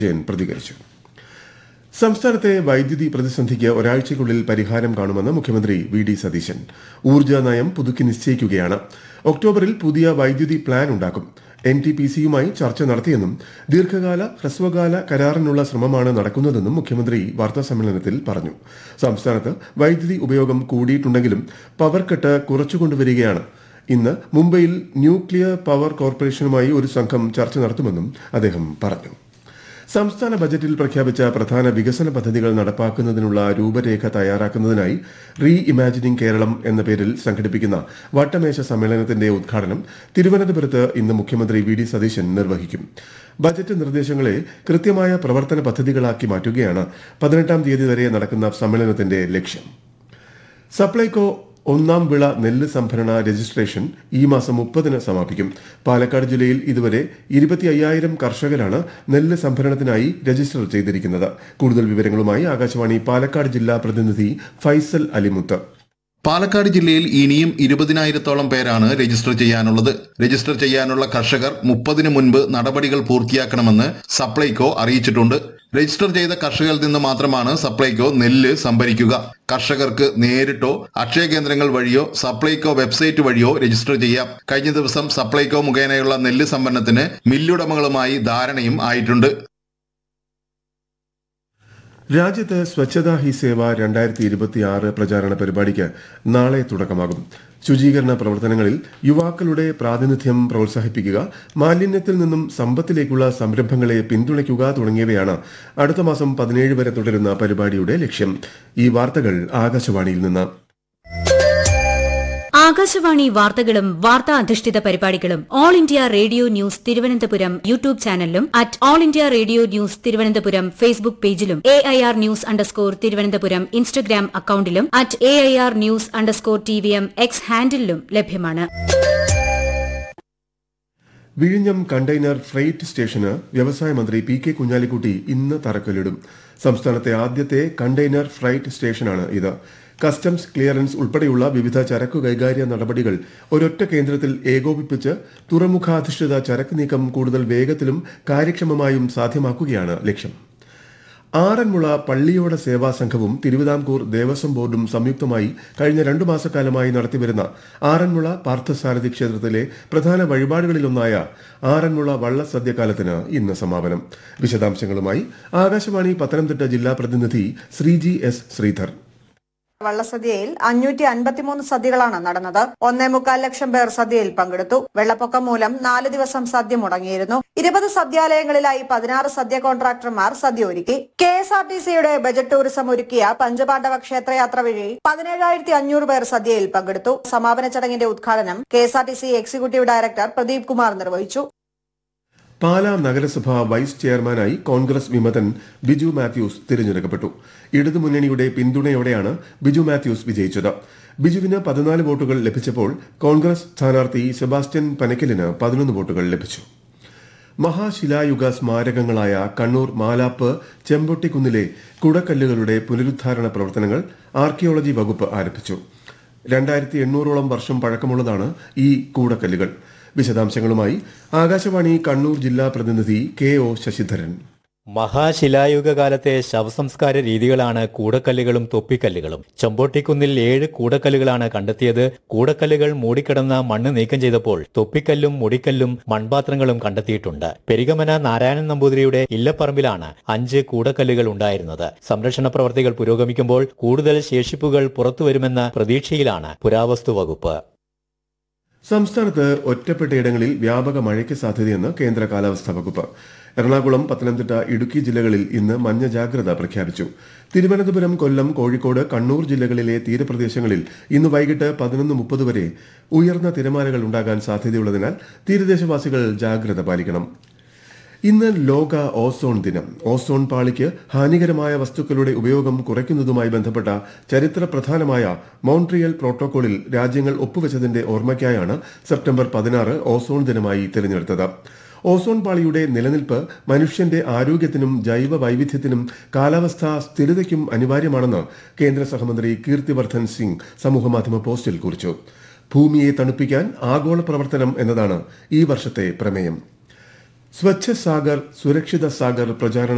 വിജയൻ പ്രതികരിച്ചു സംസ്ഥാനത്തെ വൈദ്യുതി പ്രതിസന്ധിക്ക് ഒരാഴ്ചയ്ക്കുള്ളിൽ പരിഹാരം കാണുമെന്ന് മുഖ്യമന്ത്രി വി ഡി സതീശൻ ഊർജ്ജ നയം പുതുക്കി നിശ്ചയിക്കുകയാണ് ഒക്ടോബറിൽ പുതിയ വൈദ്യുതി പ്ലാൻ ഉണ്ടാക്കും എൻ ടി പി സിയുമായി ചർച്ച നടത്തിയെന്നും ദീർഘകാല ഹ്രസ്വകാല കരാറിനുള്ള ശ്രമമാണ് നടക്കുന്നതെന്നും മുഖ്യമന്ത്രി വാർത്താസമ്മേളനത്തിൽ പറഞ്ഞു സംസ്ഥാനത്ത് വൈദ്യുതി ഉപയോഗം കൂടിയിട്ടുണ്ടെങ്കിലും പവർ കട്ട് കുറച്ചുകൊണ്ടുവരികയാണ് ഇന്ന് മുംബൈയിൽ ന്യൂക്ലിയർ പവർ കോർപ്പറേഷനുമായി ഒരു സംഘം ചർച്ച നടത്തുമെന്നും അദ്ദേഹം പറഞ്ഞു സംസ്ഥാന ബജറ്റിൽ പ്രഖ്യാപിച്ച പ്രധാന വികസന പദ്ധതികൾ നടപ്പാക്കുന്നതിനുള്ള രൂപരേഖ തയ്യാറാക്കുന്നതിനായി റീ ഇമാജിനിംഗ് കേരളം എന്ന പേരിൽ സംഘടിപ്പിക്കുന്ന വട്ടമേശ സമ്മേളനത്തിന്റെ ഉദ്ഘാടനം തിരുവനന്തപുരത്ത് ഇന്ന് മുഖ്യമന്ത്രി വി ഡി സതീശൻ നിർവഹിക്കും ബജറ്റ് നിർദ്ദേശങ്ങളെ കൃത്യമായ പ്രവർത്തന പദ്ധതികളാക്കി മാറ്റുകയാണ് പതിനെട്ടാം തീയതി വരെ നടക്കുന്ന സമ്മേളനത്തിന്റെ ലക്ഷ്യം സപ്ലൈകോ ഒന്നാം വിള നെല്ല് സംഭരണ രജിസ്ട്രേഷൻ ഈ മാസം മുപ്പതിന് സമാപിക്കും പാലക്കാട് ജില്ലയിൽ ഇതുവരെ ഇരുപത്തി അയ്യായിരം കർഷകരാണ് നെല്ല് സംഭരണത്തിനായി രജിസ്റ്റർ ചെയ്തിരിക്കുന്നത് കൂടുതൽ വിവരങ്ങളുമായി ആകാശവാണി പാലക്കാട് ജില്ലാ പ്രതിനിധി ഫൈസൽ അലിമുത്ത് പാലക്കാട് ജില്ലയിൽ ഇനിയും ഇരുപതിനായിരത്തോളം പേരാണ് രജിസ്റ്റർ ചെയ്യാനുള്ളത് രജിസ്റ്റർ ചെയ്യാനുള്ള കർഷകർ മുപ്പതിന് മുൻപ് നടപടികൾ പൂർത്തിയാക്കണമെന്ന് സപ്ലൈകോ അറിയിച്ചിട്ടുണ്ട് രജിസ്റ്റർ ചെയ്ത കർഷകരിൽ നിന്ന് മാത്രമാണ് സപ്ലൈകോ നെല്ല് സംഭരിക്കുക കർഷകർക്ക് നേരിട്ടോ അക്ഷയ കേന്ദ്രങ്ങൾ വഴിയോ സപ്ലൈകോ വെബ്സൈറ്റ് വഴിയോ രജിസ്റ്റർ ചെയ്യാം കഴിഞ്ഞ ദിവസം സപ്ലൈകോ മുഖേനയുള്ള നെല്ല് സംഭരണത്തിന് മില്ലുടമകളുമായി ധാരണയും ആയിട്ടുണ്ട് രാജ്യത്ത് സ്വച്ഛതാ ഹി സേവ രണ്ടായിരത്തി ഇരുപത്തിയാറ് പ്രചാരണ പരിപാടിക്ക് നാളെ തുടക്കമാകും ശുചീകരണ പ്രവർത്തനങ്ങളിൽ യുവാക്കളുടെ പ്രാതിനിധ്യം പ്രോത്സാഹിപ്പിക്കുക മാലിന്യത്തിൽ നിന്നും സമ്പത്തിലേക്കുള്ള സംരംഭങ്ങളെ പിന്തുണയ്ക്കുക തുടങ്ങിയവയാണ് അടുത്ത മാസം പതിനേഴ് വരെ തുടരുന്ന പരിപാടിയുടെ ലക്ഷ്യം ഈ വാർത്തകൾ ആകാശവാണിയിൽ നിന്ന് ആകാശവാണി വാർത്തകളും വാർത്താ അധിഷ്ഠിത പരിപാടികളും All India Radio News Thiruvananthapuram YouTube ചാനലിലും at All India Radio News Thiruvananthapuram Facebook പേജിലും A I R news underscore Thiruvananthapuram Instagram അക്കൌണ്ടിലും at A I R news underscore T V M X ഹാൻഡിലും ലഭ്യമാണ് വിഴിഞ്ഞം കണ്ടെയ്നർ ഫ്രൈറ്റ് സ്റ്റേഷന് വ്യവസായ മന്ത്രി പി കെ കുഞ്ഞാലിക്കുട്ടി ഇന്ന് തറക്കല്ലിടും സംസ്ഥാനത്തെ ആദ്യത്തെ കണ്ടെയ്നർ ഫ്രൈറ്റ് സ്റ്റേഷനാണ് ഇത് കസ്റ്റംസ് ക്ലിയറൻസ് ഉൾപ്പെടെയുള്ള വിവിധ ചരക്കു കൈകാര്യ നടപടികൾ ഒരൊറ്റ കേന്ദ്രത്തിൽ ഏകോപിപ്പിച്ച് തുറമുഖാധിഷ്ഠിത ചരക്ക് നീക്കം കൂടുതൽ വേഗത്തിലും കാര്യക്ഷമമായും സാധ്യമാക്കുകയാണ് ലക്ഷ്യം ആറന്മുള പള്ളിയോട സേവാ സംഘവും തിരുവിതാംകൂർ ദേവസ്വം ബോർഡും സംയുക്തമായി കഴിഞ്ഞ രണ്ടു മാസക്കാലമായി നടത്തിവരുന്ന ആറന്മുള പാർത്ഥസാരഥി ക്ഷേത്രത്തിലെ പ്രധാന വഴിപാടുകളിലൊന്നായ ആറന്മുള വള്ളസദ്യകാലത്തിന് ഇന്ന് സമാപനം വിശദാംശങ്ങളുമായി ആകാശവാണി പത്തനംതിട്ട ജില്ലാ പ്രതിനിധി ശ്രീജി എസ് ശ്രീധർ വള്ളസദ്യയിൽ അഞ്ഞൂറ്റി അൻപത്തിമൂന്ന് സദ്യകളാണ് നടന്നത് ഒന്നേ മുക്കാൽ ലക്ഷം പേർ സദ്യയിൽ പങ്കെടുത്തു വെള്ളപ്പൊക്കം മൂലം നാല് ദിവസം സദ്യ മുടങ്ങിയിരുന്നു ഇരുപത് സദ്യാലയങ്ങളിലായി പതിനാറ് സദ്യ കോൺട്രാക്ടർമാർ സദ്യ ഒരുക്കി കെ എസ് ആർ ടി സിയുടെ ബജറ്റ് ടൂറിസം ഒരുക്കിയ പഞ്ചപാണ്ഡവ ക്ഷേത്രയാത്ര വഴി പതിനേഴായിരത്തി അഞ്ഞൂറ് പേർ സദ്യയിൽ പങ്കെടുത്തു സമാപന ചടങ്ങിന്റെ ഉദ്ഘാടനം K S R T C executive director Pradeep Kumar നിർവഹിച്ചു പാലാ നഗരസഭ വൈസ് ചെയർമാനായി കോൺഗ്രസ് വിമതൻ ബിജു മാത്യൂസ് തിരഞ്ഞെടുക്കപ്പെട്ടു ഇടതുമുന്നണിയുടെ പിന്തുണയോടെയാണ് ബിജു മാത്യൂസ് വിജയിച്ചത് ബിജുവിന് പതിനാല് വോട്ടുകൾ ലഭിച്ചപ്പോൾ കോൺഗ്രസ് സ്ഥാനാർത്ഥി സെബാസ്റ്റ്യൻ പനക്കലിന് പതിനൊന്ന് വോട്ടുകൾ ലഭിച്ചു മഹാശിലായുഗ സ്മാരകങ്ങളായ കണ്ണൂർ മാലാപ്പ് ചെമ്പൊട്ടിക്കുന്നിലെ കുടക്കല്ലുകളുടെ പുനരുദ്ധാരണ പ്രവർത്തനങ്ങൾ ആർക്കിയോളജി വകുപ്പ് ആരംഭിച്ചു രണ്ടായിരത്തി എണ്ണൂറോളം വർഷം പഴക്കമുള്ളതാണ് ഈ കൂടക്കല്ലുകൾ വിശദാംശങ്ങളുമായി ആകാശവാണി കണ്ണൂർ ജില്ലാ പ്രതിനിധി കെ ഒ ശശിധരൻ മഹാശിലായുഗ കാലത്തെ ശവസംസ്കാര രീതികളാണ് കൂടക്കല്ലുകളും തൊപ്പിക്കല്ലുകളും ചെമ്പോട്ടിക്കുന്നിൽ ഏഴ് കൂടക്കല്ലുകളാണ് കണ്ടെത്തിയത് കൂടക്കല്ലുകൾ മൂടിക്കിടന്ന മണ്ണ് നീക്കം ചെയ്തപ്പോൾ തൊപ്പിക്കല്ലും മുടിക്കല്ലും മൺപാത്രങ്ങളും കണ്ടെത്തിയിട്ടുണ്ട് പെരിഗമന നാരായണൻ നമ്പൂതിരിയുടെ ഇല്ലപ്പറമ്പിലാണ് അഞ്ച് കൂടക്കല്ലുകൾ ഉണ്ടായിരുന്നത് സംരക്ഷണ പ്രവർത്തികൾ പുരോഗമിക്കുമ്പോൾ കൂടുതൽ ശേഷിപ്പുകൾ പുറത്തുവരുമെന്ന പ്രതീക്ഷയിലാണ് പുരാവസ്തു വകുപ്പ് സംസ്ഥാനത്ത് ഒറ്റപ്പെട്ടയിടങ്ങളിൽ വ്യാപക മഴയ്ക്ക് സാധ്യതയെന്ന് കേന്ദ്ര കാലാവസ്ഥാ വകുപ്പ് എറണാകുളം പത്തനംതിട്ട ഇടുക്കി ജില്ലകളിൽ ഇന്ന് മഞ്ഞ ജാഗ്രത പ്രഖ്യാപിച്ചു തിരുവനന്തപുരം കൊല്ലം കോഴിക്കോട് കണ്ണൂർ ജില്ലകളിലെ തീരപ്രദേശങ്ങളിൽ ഇന്ന് വൈകിട്ട് പതിനൊന്ന് മുപ്പത് വരെ ഉയർന്ന തിരമാലകൾ ഉണ്ടാകാൻ സാധ്യതയുള്ളതിനാൽ തീരദേശവാസികൾ ജാഗ്രത പാലിക്കണം ഇന്ന് ലോക ഓസോൺ ദിനം ഓസോൺ പാളിക്ക് ഹാനികരമായ വസ്തുക്കളുടെ ഉപയോഗം കുറയ്ക്കുന്നതുമായി ബന്ധപ്പെട്ട ചരിത്ര പ്രധാനമായ മോൺട്രിയൽ പ്രോട്ടോകോളിൽ രാജ്യങ്ങൾ ഒപ്പുവെച്ചതിന്റെ ഓർമ്മയ്ക്കായാണ് സെപ്റ്റംബർ പതിനാറ് ഓസോൺ ദിനമായി തിരഞ്ഞെടുത്തത് ഓസോൺ പാളിയുടെ നിലനിൽപ്പ് മനുഷ്യന്റെ ആരോഗ്യത്തിനും ജൈവ വൈവിധ്യത്തിനും കാലാവസ്ഥാ സ്ഥിരതയ്ക്കും അനിവാര്യമാണെന്ന് കേന്ദ്ര സഹമന്ത്രി കീർത്തിവർദ്ധൻ സിംഗ് സമൂഹമാധ്യമ പോസ്റ്റിൽ കുറിച്ചു ഭൂമിയെ തണുപ്പിക്കാൻ ആഗോള പ്രവർത്തനം എന്നതാണ് ഈ വർഷത്തെ പ്രമേയം സ്വച്ഛ സാഗർ സുരക്ഷിത സാഗർ പ്രചാരണ